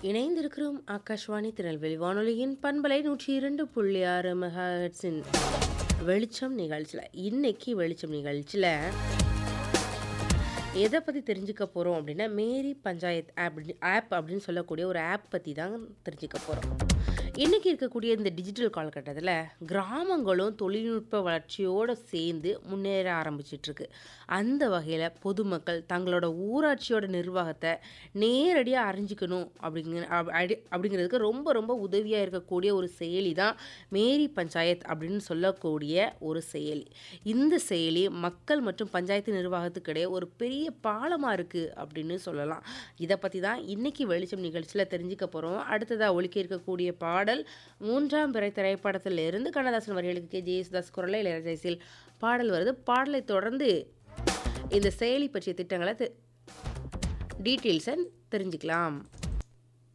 இணைந்திருக்கிறோம் ஆகாஷ்வாணி திருநெல்வேலி வானொலியின் பண்பலை நூற்றி இரண்டு புள்ளி ஆறு மெகாஹெட்ஸின் வெளிச்சம் நிகழ்ச்சியில் இன்னைக்கு வெளிச்சம் நிகழ்ச்சியில் எதை பற்றி தெரிஞ்சுக்க போகிறோம் அப்படின்னா மேரி பஞ்சாயத் ஆப் ஆப் அப்படின்னு சொல்லக்கூடிய ஒரு ஆப் பற்றி தான் தெரிஞ்சுக்க போகிறோம் இன்றைக்கி இருக்கக்கூடிய இந்த டிஜிட்டல் காலகட்டத்தில் கிராமங்களும் தொழில்நுட்ப வளர்ச்சியோடு சேர்ந்து முன்னேற ஆரம்பிச்சிட்ருக்கு அந்த வகையில் பொதுமக்கள் தங்களோட ஊராட்சியோட நிர்வாகத்தை நேரடியாக அறிஞ்சிக்கணும் அப்படிங்கிற அப்- அடி- அப்படிங்கிறதுக்கு ரொம்ப ரொம்ப உதவியாக இருக்கக்கூடிய ஒரு செயலி தான் மேரி பஞ்சாயத் அப்படின்னு சொல்லக்கூடிய ஒரு செயலி இந்த செயலி மக்கள் மற்றும் பஞ்சாயத்து நிர்வாகத்துக்கு இடையே ஒரு பெரிய பாலமாக இருக்குது அப்படின்னு சொல்லலாம் இதை பற்றி தான் இன்னைக்கு வெளிச்சம் நிகழ்ச்சியில் தெரிஞ்சுக்க போகிறோம் அடுத்ததாக ஒலிக்க இருக்கக்கூடிய பாடல் மூன்றாம் பிறை திரைப்படத்தில் இருந்து கண்ணதாசன் வரிகளுக்கு கே ஜெயசுதாஸ் குரலை இளையராஜாசில் பாடல் வருது பாடலை தொடர்ந்து இந்த செயலி பற்றிய திட்டங்களை டீட்டெயில்ஸை தெரிஞ்சுக்கலாம்